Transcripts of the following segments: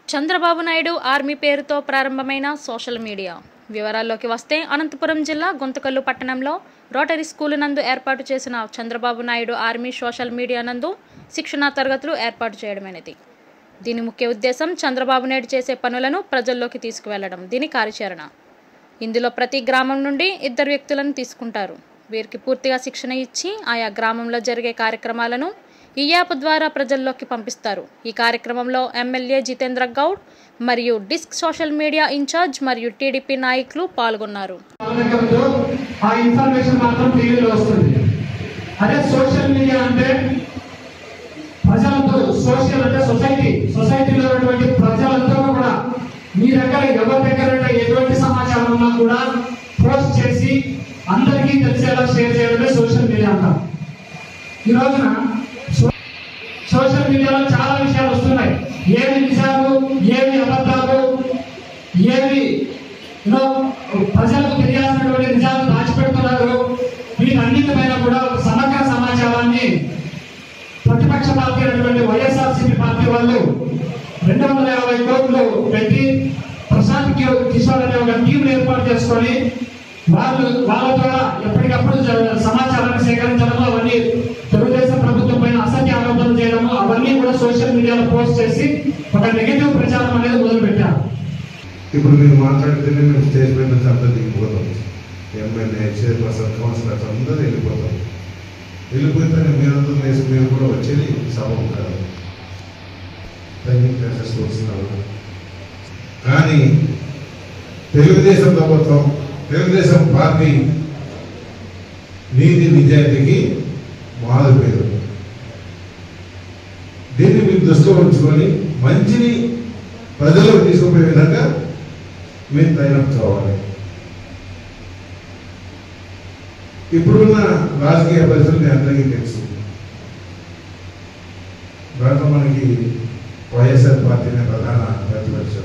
Chandrababu Naidu army పేరుతో ప్రారంభమైన social media వివరాల్లోకి వస్తే అనంతపురం జిల్లా గుంతకల్లు పట్టణంలో రోటరీ స్కూల్ నందు ఏర్పాటు చేసిన Chandrababu Naidu army social media నందు శిక్షణా తరగతులు ఏర్పాటు చేయడమైనది దీని ముఖ్య ఉద్దేశం చంద్రబాబు నాయుడు చేసే పనులను ప్రజల్లోకి తీసుకువెళ్లడం దీని కార్యాచరణ ఇందులో ప్రతి గ్రామం నుండి ఇద్దరు వ్యక్తులను తీసుకుంటారు వీరికి పూర్తిగా శిక్షణ ఇచ్చి ఆయా గ్రామంలో జరిగే కార్యక్రమాలను ఈ యాప్ ద్వారా ప్రజల్లోకి పంపిస్తారు ఈ కార్యక్రమంలో ఎమ్మెల్యే జితేంద్ర గౌడ్ మరియు డిస్క్ సోషల్ మీడియా ఇన్ఛార్జ్ మరియు టీడీపీ నాయకులు పాల్గొన్నారు పాలకలతో ఆ ఇన్ఫర్మేషన్ మాత్రం టీవీలో వస్తుంది అదే సోషల్ మీడియా అంటే ప్రజలతో సోషల్ అంటే సొసైటీ సొసైటీలో ఉన్నటువంటి ప్రజలందరూ కూడా మీ దగ్గర ఎవరి దగ్గర ఉన్న ఎటువంటి సమాచారం ఉన్నా కూడా పోస్ట్ చేసి అందరికీ తెలిసేలా షేర్ చేయడమే సోషల్ మీడియా అంటాం ఈ రోజున సో- సోషల్ మీడియాలో చాలా విషయాలు వస్తున్నాయి ఏవి నిజాలు ఏవి అబద్ధాలు ఏవి యూనో, ప్రజలకు తెలియాల్సినటువంటి నిజాలు దాచిపెడుతున్నారు వీటన్నిటిపైన కూడా ఒక సమగ్ర సమాచారాన్ని ప్రతిపక్ష పార్టీ అయినటువంటి వైఎస్ఆర్సీపీ పార్టీ వాళ్ళు రెండు వందల యాభై కోట్లు పెట్టి ప్రశాంత్ కి- కిషోర్ అనే ఒక టీం ఏర్పాటు చేసుకొని వాళ్ళు వాళ్ళ ద్వారా ఎప్పటికప్పుడు జ- సమాచారాన్ని సేకరించడము అవన్నీ తెలుగుదేశం ప్రభుత్వం పైన అసత్య ఆరోపణలు చేయడము అవన్నీ కూడా సోషల్ మీడియాలో పోస్ట్ చేసి ఒక నెగిటివ్ ప్రచారం అనేది మొదలు పెట్టారు ఇప్పుడు మీరు మాట్లాడితేనే మేము స్టేజ్ పైన నుంచి అంతా దిగిపోతాం ఎమ్మెల్యే చైర్పర్సన్ కౌన్సిలర్స్ అందరూ వెళ్ళిపోతాం వెళ్ళిపోతేనే మీరందరూ లేచి మీరు కూడా వచ్చేది సభ ఉంటారు ట్రైనింగ్ క్లాసెస్ వస్తున్నారు కానీ తెలుగుదేశం ప్రభుత్వం తెలుగుదేశం పార్టీ నీతి నిజాయితీకి మారు పేరు దీన్ని మీరు దృష్టిలో ఉంచుకొని మంచిని ప్రజలకు తీసుకుపోయే విధంగా మీరు తయారు కావాలి ఇప్పుడున్న రాజకీయ పరిస్థితులు మీ అందరికీ తెలుసు దాంట్లో మనకి వైఎస్ఆర్ పార్టీనే ప్రధాన ప్రతిపక్షం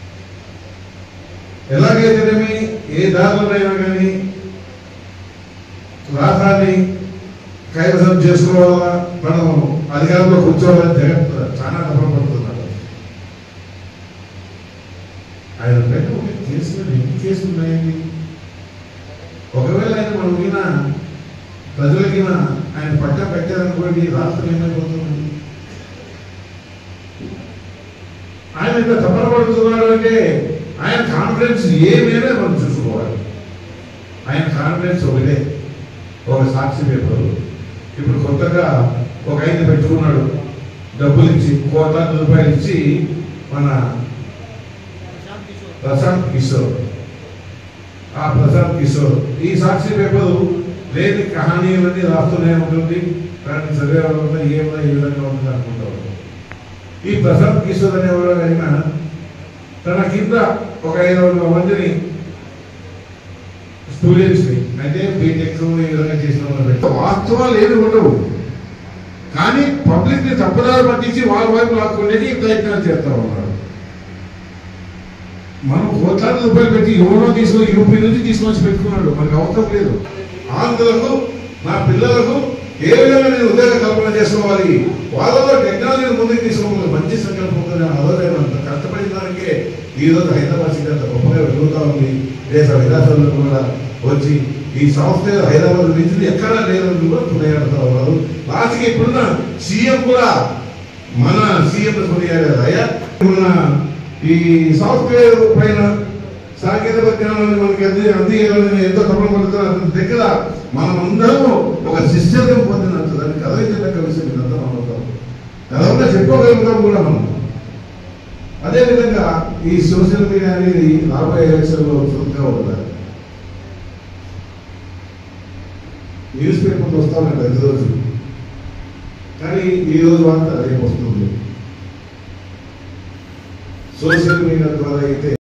ఎలాగైతేనేమి ఏ దారిలోనైనా కానీ రాష్ట్రాన్ని కైవసం చేసుకోవాలా మనం అధికారంలో కూర్చోవాలని జగన్ చాలా తపపడుతున్నాడు ఆయన పైన ఒక కేసులు ఎన్ని కేసులు ఉన్నాయండి ఒకవేళ ఆయన మనం విన ప్రజలకి ఆయన పట్ట పెట్టారనుకోండి రాష్ట్రం ఏమైపోతుంది ఆయన ఇంత తపనపడుతున్నాడు అంటే ఆయన కాన్ఫిడెన్స్ ఏమైనా మనం చూసుకోవాలి ఆయన కాన్ఫిడెన్స్ ఒకటే ఒక సాక్షి పేపర్ ఇప్పుడు కొత్తగా ఒక ఆయన పెట్టుకున్నాడు డబ్బులు ఇచ్చి కోట్లాది రూపాయలు ఇచ్చి మన ప్రశాంత్ కిషోర్ ఆ ప్రశాంత్ కిషోర్ ఈ సాక్షి పేపర్ లేని కహానీలన్నీ రాస్తూనే ఉంటుంది దాన్ని చదివే వాళ్ళంతా ఏమో ఏ విధంగా ఉంటుంది అనుకుంటారు ఈ ప్రశాంత్ కిషోర్ అనేవాడు అయినా తన కింద ఒక ఐదు వందల మందిని స్టూడెంట్స్ ని అంటే బీటెక్ ఈ విధంగా చేసిన వాళ్ళు పెట్టి వాస్తవాలు ఏమి ఉండవు కానీ పబ్లిక్ ని తప్పుదారి పట్టించి వాళ్ళ వైపు లాక్కునేది ప్రయత్నాలు చేస్తా ఉన్నారు మనం కోట్లాది రూపాయలు పెట్టి ఎవరో తీసుకొని యూపీ నుంచి తీసుకొచ్చి పెట్టుకున్నాడు మనకు అవసరం లేదు ఆంధ్రులకు నా పిల్లలకు ఏ విధంగా నేను ఉద్యోగ కల్పన చేసుకోవాలి వాళ్ళలో టెక్నాలజీని ముందుకు తీసుకోవాలి మంచి సంకల్పంతో నేను అదోలేను అంత కష్టపడిన దానికే ఈ రోజు హైదరాబాద్ సిటీ అంత గొప్పగా వెలుగుతా ఉంది దేశ విదేశాల్లో కూడా వచ్చి ఈ సాఫ్ట్వేర్ హైదరాబాద్ నుంచి ఎక్కడా లేదని కూడా కొనియాడుతూ ఉన్నారు లాస్ట్కి ఇప్పుడున్న సీఎం కూడా మన సీఎం కొనియాడారు అయ్యా ఇప్పుడున్న ఈ సాఫ్ట్వేర్ పైన సాంకేతిక జ్ఞానాన్ని మనకి అంది అందించాలని ఎంతో తపన పడుతున్నారు దగ్గర మనం అందరము ఒక శిష్యత్వం పొందినట్టు దానికి కదలించదగ్గ విషయం ఇదంతా మనం అవుతాం కదవగా చెప్పుకోగలుగుతాం కూడా మనం అదేవిధంగా ఈ సోషల్ మీడియా అనేది రాబోయే ఎలక్షన్లో చురుగ్గా ఉండాలి న్యూస్ పేపర్లు వస్తా ఉన్నాయి ప్రతిరోజు కానీ ఈ రోజు వార్త రేపు వస్తుంది సోషల్ మీడియా ద్వారా అయితే